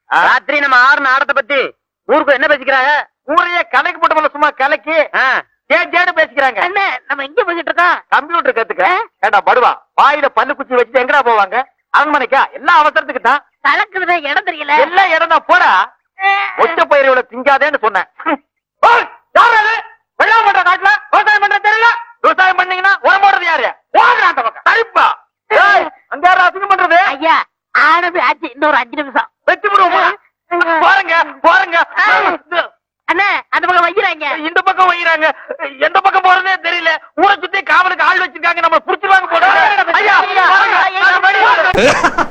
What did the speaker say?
ராத்திரி நம்ம ஆறு ஆடத்தை பத்தி ஊருக்கு என்ன பேசிக்கிறாங்க ஊரையே கலைக்கு போட்டு போல சும்மா கலைக்கு ஆ, ஜே ஜேடு பேசிக்கிறாங்க என்ன நம்ம எங்க பேசிட்டு இருக்கோம் கம்ப்யூட்டர் கத்துக்க ஏண்டா படுவா வாயில பல்லு குச்சி வச்சுட்டு எங்கடா போவாங்க அரண்மனைக்கா எல்லாம் அவசரத்துக்கு தான் கலக்குறத இடம் தெரியல எல்லா இடம் தான் போடா ஒத்த பயிர் இவ்வளவு திங்காதேன்னு சொன்னேன் ஓய், யார் அது? வெள்ளாமை பண்ற காட்டுல விவசாயம் பண்ற தெரியல விவசாயம் பண்ணீங்கன்னா உரம் போடுறது யாரு போடுறா அந்த பக்கம் சரிப்பா ஏய், அங்க யாரும் அசிங்கம் பண்றது ஐயா ஆனது ஆச்சு இன்னொரு அஞ்சு நிமிஷம் வெட்டி விடுவோம் போறங்க போறங்க அண்ணா அந்த பக்கம் வைக்கிறாங்க இந்த பக்கம் வைக்கிறாங்க எந்த பக்கம் போறதே தெரியல ஊரை சுத்தி காவலுக்கு ஆள் வச்சிருக்காங்க நம்ம புடிச்சிருவாங்க போட ஐயா, போறங்க.